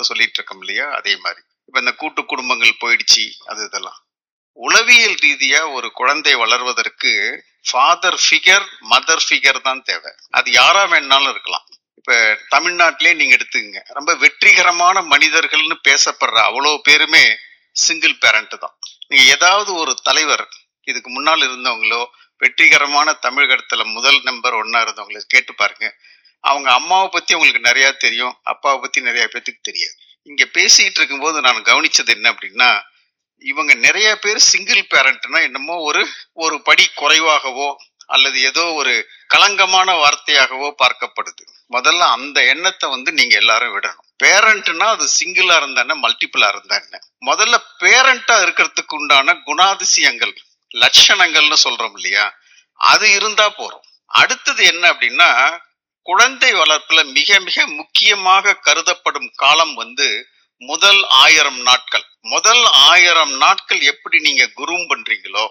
உதாரணத்தை சொல்லிட்டு இருக்கோம் இல்லையா அதே மாதிரி இப்ப இந்த கூட்டு குடும்பங்கள் போயிடுச்சு அது இதெல்லாம் உளவியல் ரீதியா ஒரு குழந்தை வளர்வதற்கு ஃபாதர் ஃபிகர் மதர் ஃபிகர் தான் தேவை அது யாரா வேணாலும் இருக்கலாம் இப்ப தமிழ்நாட்டிலே நீங்க எடுத்துக்கங்க ரொம்ப வெற்றிகரமான மனிதர்கள்னு பேசப்படுற அவ்வளோ பேருமே சிங்கிள் பேரண்ட் தான் நீங்க ஏதாவது ஒரு தலைவர் இதுக்கு முன்னால் இருந்தவங்களோ வெற்றிகரமான தமிழகத்துல முதல் நம்பர் ஒன்னா இருந்தவங்கள கேட்டு பாருங்க அவங்க அம்மாவை பத்தி உங்களுக்கு நிறைய தெரியும் அப்பாவை பத்தி நிறைய பேத்துக்கு தெரியாது இங்க பேசிட்டு இருக்கும்போது நான் கவனிச்சது என்ன அப்படின்னா இவங்க நிறைய பேர் சிங்கிள் பேரண்ட்னா என்னமோ ஒரு ஒரு படி குறைவாகவோ அல்லது ஏதோ ஒரு களங்கமான வார்த்தையாகவோ பார்க்கப்படுது முதல்ல அந்த எண்ணத்தை வந்து நீங்க எல்லாரும் விடணும் பேரண்ட்னா அது சிங்கிளா இருந்தா என்ன மல்டிபிளா இருந்தா என்ன முதல்ல பேரண்டா இருக்கிறதுக்கு உண்டான குணாதிசயங்கள் லட்சணங்கள்னு சொல்றோம் இல்லையா அது இருந்தா போறோம் அடுத்தது என்ன அப்படின்னா குழந்தை வளர்ப்புல மிக மிக முக்கியமாக கருதப்படும் காலம் வந்து முதல் ஆயிரம் நாட்கள் முதல் ஆயிரம் நாட்கள் எப்படி நீங்க குரூம் பண்றீங்களோ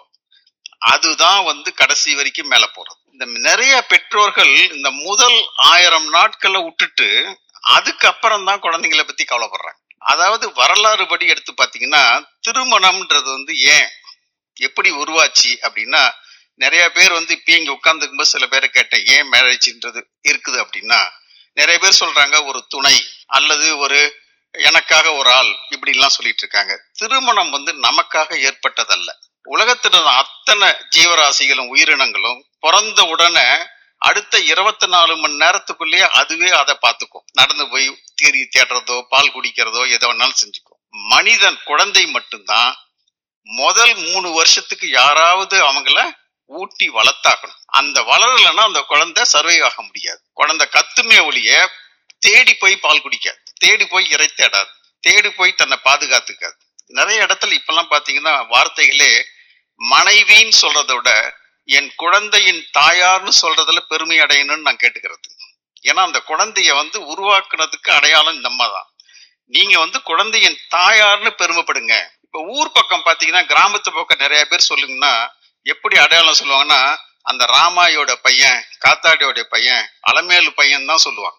அதுதான் வந்து கடைசி வரைக்கும் மேல போறது இந்த நிறைய பெற்றோர்கள் இந்த முதல் ஆயிரம் நாட்களை விட்டுட்டு அதுக்கப்புறம் தான் குழந்தைங்களை பத்தி கவலைப்படுறாங்க அதாவது வரலாறு படி எடுத்து பாத்தீங்கன்னா திருமணம்ன்றது வந்து ஏன் எப்படி உருவாச்சு அப்படின்னா நிறைய பேர் வந்து இப்ப இங்க உட்கார்ந்துக்கும்போது சில பேரை கேட்டேன் ஏன் மேரேஜ்ன்றது இருக்குது அப்படின்னா நிறைய பேர் சொல்றாங்க ஒரு துணை அல்லது ஒரு எனக்காக ஒரு ஆள் இப்படி எல்லாம் சொல்லிட்டு இருக்காங்க திருமணம் வந்து நமக்காக ஏற்பட்டதல்ல உலகத்துல அத்தனை ஜீவராசிகளும் உயிரினங்களும் பிறந்த உடனே அடுத்த இருபத்தி நாலு மணி நேரத்துக்குள்ளேயே அதுவே அதை பார்த்துக்கும் நடந்து போய் தேடி தேடுறதோ பால் குடிக்கிறதோ எதோ வேணாலும் செஞ்சுக்கும் மனிதன் குழந்தை மட்டும்தான் முதல் மூணு வருஷத்துக்கு யாராவது அவங்கள ஊட்டி வளர்த்தாக்கணும் அந்த வளரலைன்னா அந்த குழந்தை சர்வை ஆக முடியாது குழந்தை கத்துமே ஒழிய தேடி போய் பால் குடிக்காது தேடி போய் இறை தேடாது தேடி போய் தன்னை பாதுகாத்துக்காது நிறைய இடத்துல இப்பெல்லாம் பாத்தீங்கன்னா வார்த்தைகளே மனைவின்னு சொல்றதை விட என் குழந்தையின் தாயார்னு சொல்றதுல பெருமை அடையணும்னு நான் கேட்டுக்கிறது ஏன்னா அந்த குழந்தைய வந்து உருவாக்குனதுக்கு அடையாளம் இந்த அம்மா தான் நீங்க வந்து குழந்தையின் தாயார்னு பெருமைப்படுங்க இப்ப ஊர் பக்கம் பாத்தீங்கன்னா கிராமத்து பக்கம் நிறைய பேர் சொல்லுங்கன்னா எப்படி அடையாளம் சொல்லுவாங்கன்னா அந்த ராமாயோட பையன் காத்தாடியோட பையன் அலமேலு பையன் தான் சொல்லுவாங்க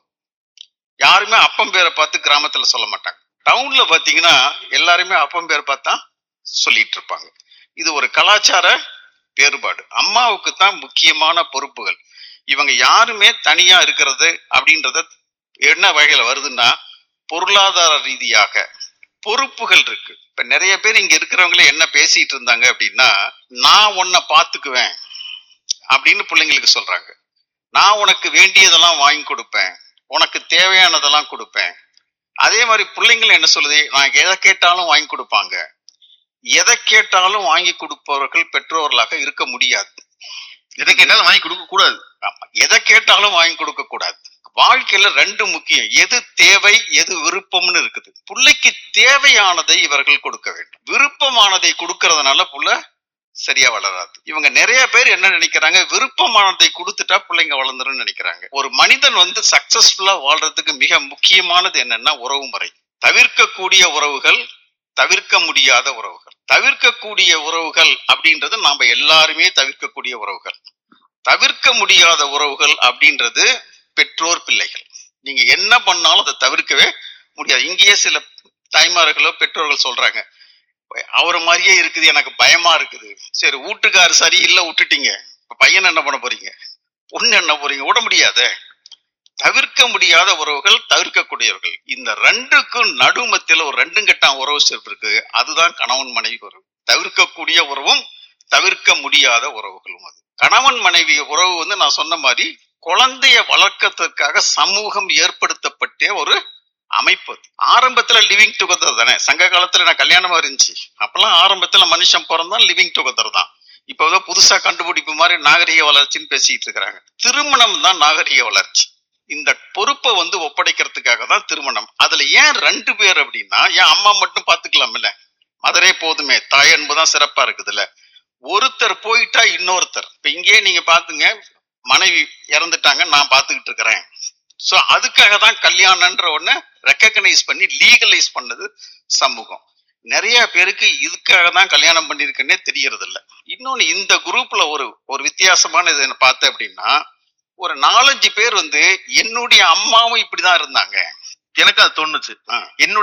யாருமே அப்பம் பேரை பார்த்து கிராமத்துல சொல்ல மாட்டாங்க டவுன்ல பாத்தீங்கன்னா எல்லாருமே அப்பம் பேரை பார்த்தா சொல்லிட்டு இருப்பாங்க இது ஒரு கலாச்சார வேறுபாடு அம்மாவுக்கு தான் முக்கியமான பொறுப்புகள் இவங்க யாருமே தனியா இருக்கிறது அப்படின்றத என்ன வகையில வருதுன்னா பொருளாதார ரீதியாக பொறுப்புகள் இருக்கு இப்ப நிறைய பேர் இங்க இருக்கிறவங்களே என்ன பேசிட்டு இருந்தாங்க அப்படின்னா நான் உன்னை பாத்துக்குவேன் அப்படின்னு பிள்ளைங்களுக்கு சொல்றாங்க நான் உனக்கு வேண்டியதெல்லாம் வாங்கி கொடுப்பேன் உனக்கு தேவையானதெல்லாம் கொடுப்பேன் அதே மாதிரி பிள்ளைங்களும் என்ன சொல்லுது நான் எதை கேட்டாலும் வாங்கி கொடுப்பாங்க எதை கேட்டாலும் வாங்கி கொடுப்பவர்கள் பெற்றோர்களாக இருக்க முடியாது எதை கேட்டாலும் வாங்கி கொடுக்க கூடாது ஆமா. எதை கேட்டாலும் வாங்கி கொடுக்க கூடாது வாழ்க்கையில ரெண்டு முக்கியம் எது தேவை எது விருப்பம்னு இருக்குது பிள்ளைக்கு தேவையானதை இவர்கள் கொடுக்க வேண்டும் விருப்பமானதை கொடுக்கறதுனால புள்ள சரியா வளராது இவங்க நிறைய பேர் என்ன நினைக்கிறாங்க விருப்பமானதை கொடுத்துட்டா பிள்ளைங்க வளர்ந்துரும் நினைக்கிறாங்க ஒரு மனிதன் வந்து சக்சஸ்ஃபுல்லா வாழ்றதுக்கு மிக முக்கியமானது என்னன்னா உறவு முறை தவிர்க்கக்கூடிய உறவுகள் தவிர்க்க முடியாத உறவுகள் தவிர்க்கக்கூடிய உறவுகள் அப்படின்றது நாம எல்லாருமே தவிர்க்கக்கூடிய உறவுகள் தவிர்க்க முடியாத உறவுகள் அப்படின்றது பெற்றோர் பிள்ளைகள் நீங்க என்ன பண்ணாலும் அதை தவிர்க்கவே முடியாது இங்கேயே சில தாய்மார்களோ பெற்றோர்கள் சொல்றாங்க அவர் மாதிரியே இருக்குது எனக்கு பயமா இருக்குது சரி வீட்டுக்காரு சரியில்லை விட்டுட்டீங்க இப்ப பையன் என்ன பண்ண போறீங்க பொண்ணு என்ன போறீங்க விட முடியாதே தவிர்க்க முடியாத உறவுகள் தவிர்க்கக்கூடியவர்கள் இந்த ரெண்டுக்கும் நடுமத்தில ஒரு ரெண்டும் கட்டாம் உறவு சேர்ப்பு இருக்கு அதுதான் கணவன் மனைவி உறவு தவிர்க்கக்கூடிய உறவும் தவிர்க்க முடியாத உறவுகளும் அது கணவன் மனைவி உறவு வந்து நான் சொன்ன மாதிரி குழந்தைய வளர்க்கறதுக்காக சமூகம் ஏற்படுத்தப்பட்ட ஒரு அமைப்பு அது. ஆரம்பத்துல லிவிங் டுகெதர் தானே சங்க காலத்துல நான் கல்யாணமா இருந்துச்சு அப்பெல்லாம் ஆரம்பத்துல மனுஷன் பிறந்தா லிவிங் டுகெதர் தான் இப்ப ஏதோ புதுசா கண்டுபிடிப்பு மாதிரி நாகரிக வளர்ச்சின்னு பேசிட்டு இருக்கிறாங்க திருமணம் தான் நாகரிக வளர்ச்சி இந்த பொறுப்பை வந்து ஒப்படைக்கிறதுக்காக தான் திருமணம் அதுல ஏன் ரெண்டு பேர் அப்படின்னா ஏன் அம்மா மட்டும் பாத்துக்கலாம்ல மதரே போதுமே தாய் அன்பு தான் சிறப்பா இருக்குதுல்ல ஒருத்தர் போயிட்டா இன்னொருத்தர் இப்ப இங்கேயே நீங்க பாத்துங்க மனைவி இறந்துட்டாங்க நான் பாத்துக்கிட்டு இருக்கிறேன் சோ அதுக்காக தான் கல்யாணம்ன்ற ஒண்ணு ரெக்கக்னைஸ் பண்ணி லீகலைஸ் பண்ணது சமூகம் நிறைய பேருக்கு இதுக்காக தான் கல்யாணம் பண்ணிருக்குன்னே தெரியறது இல்ல இன்னொன்னு இந்த குரூப்ல ஒரு ஒரு வித்தியாசமான இது என்ன பார்த்தேன் அப்படின்னா ஒரு நாலஞ்சு பேர் வந்து என்னுடைய அம்மாவும் இப்படிதான் இருந்தாங்க எனக்கு அது தோணுச்சு ஆ. என்னுடைய